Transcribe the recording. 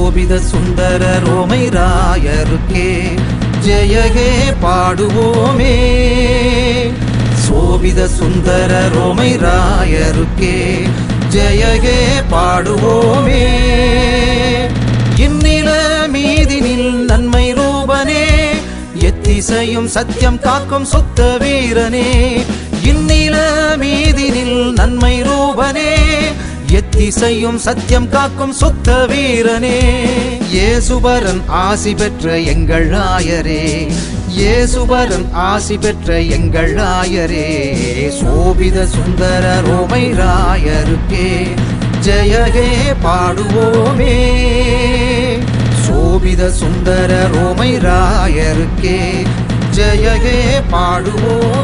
சோபித சுந்தர ரோமை ராயருக்கே ஜெயகே பாடுவோமே சோபித சுந்தர ரோமை ராயருக்கே ஜெயகே பாடுவோமே இந்நில மீதினில் நன்மை ரூபனே எத்திசையும் சத்தியம் காக்கும் சுத்த வீரனே இந்நில மீதினில் நன்மை ரூபனே எத்திசையும் சத்தியம் காக்கும் சுத்த வீரனே இயேசுபரன் ஆசி பெற்ற எங்கள் ஆயரே இயேசுபரன் ஆசி பெற்ற எங்கள் ஆயரே சோபித சுந்தர ரோமை ராயருக்கே ஜெயகே பாடுவோமே சோபித சுந்தர ரோமை ராயருக்கே ஜெயகே பாடுவோமே